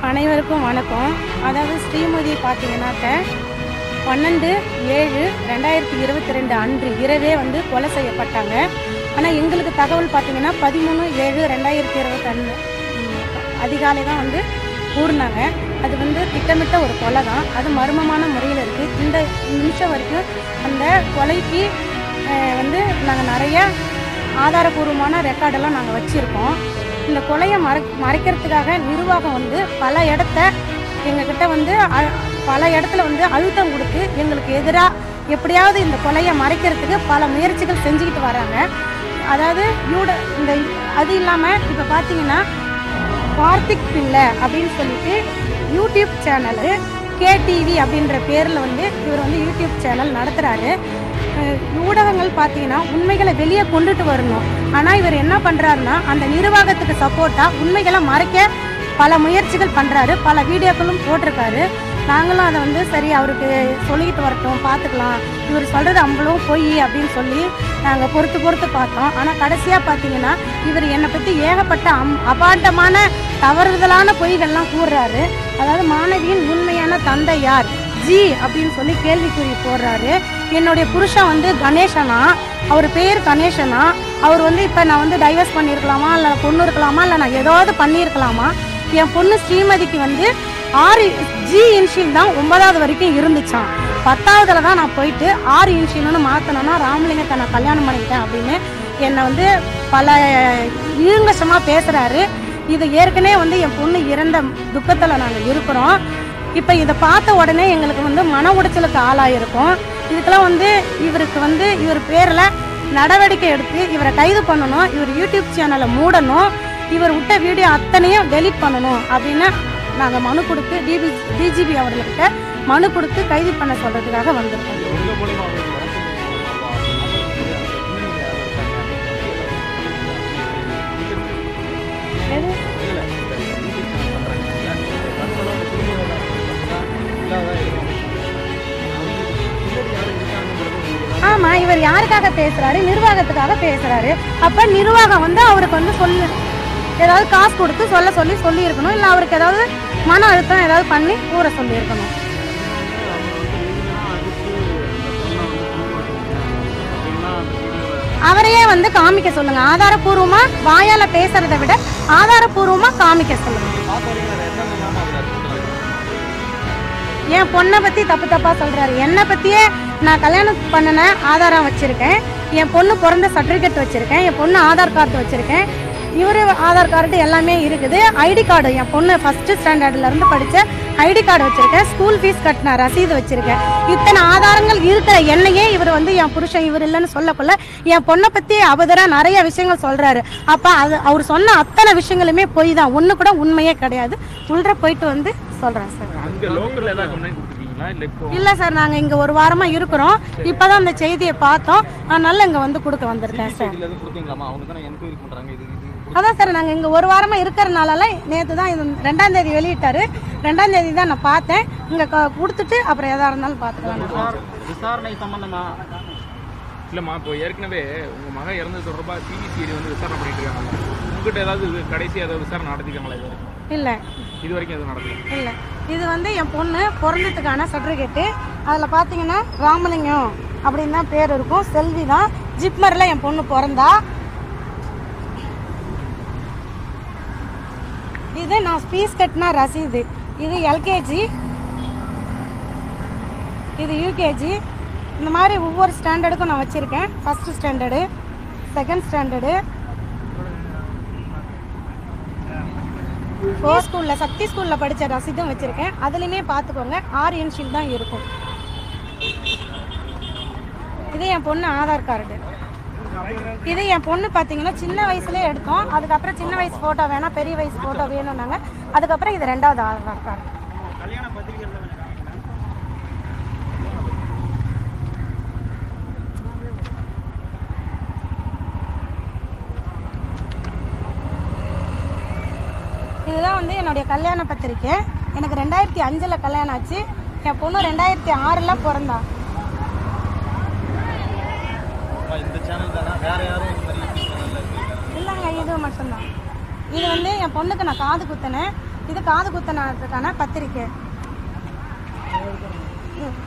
அனைவருக்கும் வணக்கம் அதாவது ஸ்ரீமதி பார்த்தீங்கன்னாக்க பன்னெண்டு ஏழு ரெண்டாயிரத்தி இருபத்தி ரெண்டு அன்று இரவே வந்து கொலை செய்யப்பட்டாங்க ஆனால் எங்களுக்கு தகவல் பார்த்தீங்கன்னா பதிமூணு ஏழு ரெண்டாயிரத்தி இருபத்தொன்று அதிகாலை தான் வந்து கூறினாங்க அது வந்து திட்டமிட்ட ஒரு கொலை தான் அது மர்மமான முறையில் இருக்குது இந்த நிமிஷம் வரைக்கும் அந்த கொலைக்கு அஹ், வந்து நாங்கள் நிறைய ஆதாரபூர்வமான ரெக்கார்டெல்லாம் நாங்கள் வச்சுருக்கோம் இந்த கொலையை மறை மறைக்கிறதுக்காக நிர்வாகம் வந்து பல இடத்த எங்ககிட்ட வந்து அ- பல இடத்துல வந்து அழுத்தம் கொடுத்து எங்களுக்கு எதிராக எப்படியாவது இந்த கொலையை மறைக்கிறதுக்கு பல முயற்சிகள் செஞ்சுக்கிட்டு வராங்க அதாவது யூட இந்த அது இல்லாமல் இப்போ பார்த்தீங்கன்னா கார்த்திக் பிள்ளை அப்படின்னு சொல்லிட்டு யூடியூப் சேனலு கேடிவி அப்படின்ற பேரில் வந்து இவர் வந்து யூடியூப் சேனல் நடத்துகிறாரு ஊடகங்கள் பார்த்தீங்கன்னா உண்மைகளை வெளியே கொண்டுட்டு வரணும் ஆனால் இவர் என்ன பண்ணுறாருன்னா அந்த நிர்வாகத்துக்கு சப்போர்ட்டாக உண்மைகளை மறைக்க பல முயற்சிகள் பண்ணுறாரு பல வீடியோக்களும் போட்டிருக்காரு நாங்களும் அதை வந்து சரி அவருக்கு சொல்லிக்கிட்டு வரட்டும் பார்த்துக்கலாம் இவர் சொல்கிறது அம்பளும் பொய் அப்படின்னு சொல்லி நாங்கள் பொறுத்து பொறுத்து பார்த்தோம் ஆனால் கடைசியாக பார்த்தீங்கன்னா இவர் என்னை பற்றி ஏகப்பட்ட அம் அபாண்டமான தவறுதலான பொய்கள்லாம் கூறுறாரு அதாவது மாணவியின் உண்மையான தந்தை யார் ஜி அப்படின்னு சொல்லி கேள்விக்குறி போடுறாரு என்னுடைய புருஷன் வந்து கணேசனா அவர் பேர் கணேசனா அவர் வந்து இப்போ நான் வந்து டைவர்ஸ் பண்ணியிருக்கலாமா இல்லை பொண்ணு இருக்கலாமா இல்லை நான் ஏதாவது பண்ணியிருக்கலாமா என் பொண்ணு ஸ்ரீமதிக்கு வந்து ஆறு ஜி இன்ஷியல் தான் ஒன்பதாவது வரைக்கும் இருந்துச்சான் பத்தாவதுல தான் நான் போயிட்டு ஆறு இன்ஷியல்னு மாற்றினேன்னா ராமலிங்கத்தை நான் கல்யாணம் பண்ணிக்கிட்டேன் அப்படின்னு என்னை வந்து பல இருங்கசமாக பேசுகிறாரு இது ஏற்கனவே வந்து என் பொண்ணு இறந்த துக்கத்தில் நாங்கள் இருக்கிறோம் இப்போ இதை பார்த்த உடனே எங்களுக்கு வந்து மன உடைச்சலுக்கு ஆளாயிருக்கும் இதுக்கெல்லாம் வந்து இவருக்கு வந்து இவர் பேரில் நடவடிக்கை எடுத்து இவரை கைது பண்ணணும் இவர் யூடியூப் சேனலை மூடணும் இவர் விட்ட வீடியோ அத்தனையும் டெலீட் பண்ணணும் அப்படின்னு நாங்கள் மனு கொடுத்து டிபி டிஜிபி அவர்கள்கிட்ட மனு கொடுத்து கைது பண்ண சொல்கிறதுக்காக வந்திருக்கோம் உங்க மூலியமா அவங்களுக்கு வர சொல்லுங்க. எது? இல்ல, இந்த YouTube channel பண்றாங்க இல்ல, இந்த personal ஆ இந்த குடும்ப விவகாரம் இல்லாத இருக்கும். பின்னாடி யாரு இருக்காங்கன்றது உங்களுக்கு ஆமா இவர் யாருக்காக பேசுறாரு நிர்வாகத்துக்காக பேசுறாரு அப்ப நிர்வாகம் வந்து அவருக்கு வந்து சொல்லு ஏதாவது காசு கொடுத்து சொல்ல சொல்லி சொல்லி இருக்கணும் இல்ல அவருக்கு ஏதாவது மன அழுத்தம் ஏதாவது பண்ணி கூற சொல்லி இருக்கணும் அவரையே வந்து காமிக்க சொல்லுங்க ஆதாரபூர்வமா வாயால பேசுறதை விட ஆதாரபூர்வமா காமிக்க சொல்லுங்க என் பொண்ணை பத்தி தப்பு தப்பா சொல்றாரு என்னை பத்தியே நான் கல்யாணம் பண்ணின ஆதாரம் வச்சிருக்கேன் என் பொண்ணு பிறந்த சர்டிஃபிகேட் வச்சிருக்கேன் என் பொண்ணு ஆதார் கார்டு வச்சிருக்கேன் இவரு ஆதார் கார்டு எல்லாமே இருக்குது ஐடி கார்டு என் பொண்ணு ஃபர்ஸ்ட் ஸ்டாண்டர்ட்ல இருந்து படிச்ச ஐடி கார்டு வச்சிருக்கேன் ஸ்கூல் ஃபீஸ் கட்டின ரசீது வச்சிருக்கேன் இத்தனை ஆதாரங்கள் இருக்கிற என்னையே இவர் வந்து என் புருஷன் இவர் இல்லைன்னு சொல்லக்குள்ள என் பொண்ணை பத்தி அவதரா நிறைய விஷயங்கள் சொல்றாரு அப்ப அது அவர் சொன்ன அத்தனை விஷயங்களுமே பொய் தான் ஒண்ணு கூட உண்மையே கிடையாது உள்ள போயிட்டு வந்து சொல்றேன் சார் அங்க லோக்கல்ல ஏதாவது கம்ப்ளைண்ட் கொடுத்துருக்கீங்களா இல்ல இப்போ இல்ல சார் நாங்க இங்க ஒரு வாரமா இருக்கிறோம் இப்பதான் அந்த செய்தியை பார்த்தோம் அதனால இங்க வந்து கொடுக்க வந்திருக்கேன் சார் இதுல எதுவும் கொடுத்தீங்களாமா அவங்க தானே என்கொயரி பண்றாங்க இது இது அதான் சார் நாங்க இங்க ஒரு வாரமா இருக்கிறனால நேத்து தான் இது ரெண்டாம் தேதி வெளியிட்டாரு ரெண்டாம் தேதி தான் நான் பார்த்தேன் இங்க க- கொடுத்துட்டு அப்புறம் எதா இருந்தாலும் பார்த்துக்கலாம் விசாரணை சம்பந்தமா இல்லம்மா இப்போ ஏற்கனவே உங்க மகன் இறந்தது தொடர்பா சிபிசிஐடி வந்து விசாரணை பண்ணிட்டு இருக்காங்க உங்ககிட்ட ஏதாவது இது கடைசி ஏதாவது விசாரணை நடத்திருக்காங்களா இது வரைக்கும் இல்ல இது வரைக்கும் எதுவும் நடக்கல இல்ல இது வந்து என் பொண்ணு பிறந்ததுக்கான சர்டிஃபிகேட்டு அதில் பார்த்தீங்கன்னா ராமலிங்கம் அப்படின்னு தான் பேர் இருக்கும் செல்வி தான் ஜிப்மரில் என் பொண்ணு பிறந்தா இது நான் ஃபீஸ் கட்டின ரசீது இது எல்கேஜி இது யூகேஜி இந்த மாதிரி ஒவ்வொரு ஸ்டாண்டர்டுக்கும் நான் வச்சுருக்கேன் ஃபஸ்ட்டு ஸ்டாண்டர்டு செகண்ட் ஸ்டாண்டர்டு ஃபோ ஸ்கூலில் சக்தி ஸ்கூலில் படித்த ரசீதும் வச்சுருக்கேன் அதுலேயுமே பார்த்துக்கோங்க ஆறு இன்ச்சில் தான் இருக்கும் இது என் பொண்ணு ஆதார் கார்டு இது என் பொண்ணு பார்த்தீங்கன்னா சின்ன வயசுலேயே எடுத்தோம் அதுக்கப்புறம் சின்ன வயசு ஃபோட்டோ வேணாம் பெரிய வயசு ஃபோட்டோ வேணும்னாங்க அதுக்கப்புறம் இது ரெண்டாவது ஆதார் கார்டு இதுதான் வந்து என்னுடைய கல்யாண பத்திரிக்கை எனக்கு ரெண்டாயிரத்தி அஞ்சில் கல்யாணம் ஆச்சு என் பொண்ணு ரெண்டாயிரத்தி ஆறில் பிறந்தா இந்த சேனல் தானே வேற யாரும் இந்த மாதிரி யூடியூப் சேனல்ல இல்லைங்க இது மட்டும்தான் இது வந்து என் பொண்ணுக்கு நான் காது குத்தினேன் இது காது குத்தனத்துக்கான பத்திரிக்கை ம்.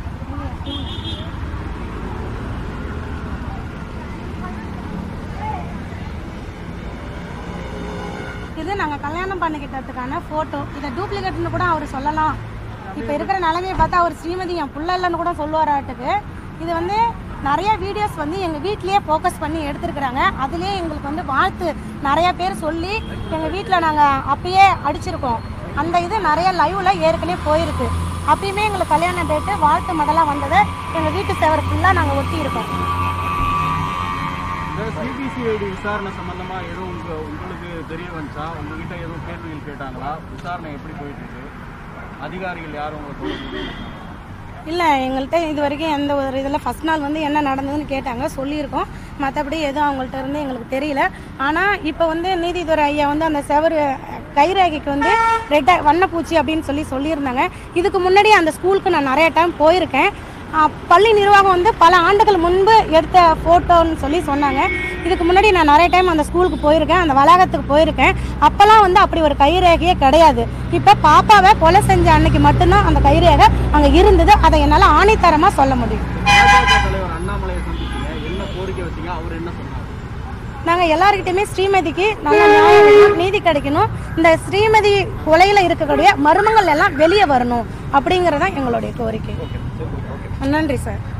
இது நாங்கள் கல்யாணம் பண்ணிக்கிட்டதுக்கான ஃபோட்டோ இதை டூப்ளிகேட்னு கூட அவர் சொல்லலாம் இப்போ இருக்கிற நிலைமையை பார்த்தா அவர் ஸ்ரீமதி என் புள்ள இல்லைன்னு கூட சொல்லுவாராட்டுக்கு இது வந்து நிறைய வீடியோஸ் வந்து எங்கள் வீட்லேயே ஃபோக்கஸ் பண்ணி எடுத்துருக்குறாங்க அதுலேயே எங்களுக்கு வந்து வாழ்த்து நிறைய பேர் சொல்லி எங்கள் வீட்டில் நாங்கள் அப்பயே அடிச்சிருக்கோம் அந்த இது நிறைய லைவ்ல ஏற்கனவே போயிருக்கு அப்பயுமே எங்களுக்கு கல்யாண டேட்டு வாழ்த்து மடலாக வந்ததை எங்கள் வீட்டு சேவர் ஃபுல்லாக நாங்கள் ஒட்டி இருக்கோம் இந்த சிபிசிஐடி விசாரணை சம்பந்தமா எதுவும் உங்க உங்களுக்கு தெரிய வந்துச்சா உங்ககிட்ட எதுவும் கேள்விகள் கேட்டாங்களா விசாரணை எப்படி போயிட்டு இருக்கு அதிகாரிகள் யாரும் உங்களை தொடர்பு கொண்டாங்களா? இல்லை எங்கள்கிட்ட இது வரைக்கும் எந்த ஒரு இதில் ஃபஸ்ட் நாள் வந்து என்ன நடந்ததுன்னு கேட்டாங்க சொல்லியிருக்கோம் மற்றபடி எதுவும் அவங்கள்ட்ட இருந்து எங்களுக்கு தெரியல ஆனால் இப்போ வந்து நீதித்துறை ஐயா வந்து அந்த செவரு கைரேகைக்கு வந்து ரெட்டை வண்ணப்பூச்சி அப்படின்னு சொல்லி சொல்லியிருந்தாங்க இதுக்கு முன்னாடி அந்த ஸ்கூலுக்கு நான் நிறைய டைம் போயிருக்கேன் ஆ, பள்ளி நிர்வாகம் வந்து பல ஆண்டுகள் முன்பு எடுத்த ஃபோட்டோன்னு சொல்லி சொன்னாங்க இதுக்கு முன்னாடி நான் நிறைய டைம் அந்த ஸ்கூலுக்கு போயிருக்கேன் அந்த வளாகத்துக்கு போயிருக்கேன் அப்போல்லாம் வந்து அப்படி ஒரு கைரேகையே கிடையாது இப்போ பாப்பாவை கொலை செஞ்ச அன்னைக்கு மட்டும்தான் அந்த கைரேகை அங்கே இருந்தது அதை என்னால் ஆணைத்தரமாக சொல்ல முடியும் பாஜக தலைவர் அண்ணாமலையை சந்திச்சீங்க என்ன கோரிக்கை வச்சீங்க அவர் என்ன சொன்னார் நாங்கள் எல்லாருக்கிட்டையுமே ஸ்ரீமதிக்கு நல்ல நியாயம் வேணும், நீதி கிடைக்கணும் இந்த ஸ்ரீமதி கொலையில் இருக்கக்கூடிய மர்மங்கள் எல்லாம் வெளியே வரணும் அப்படிங்கிறதான் எங்களுடைய கோரிக்கை ஓகே சரி ஓகே நன்றி சார்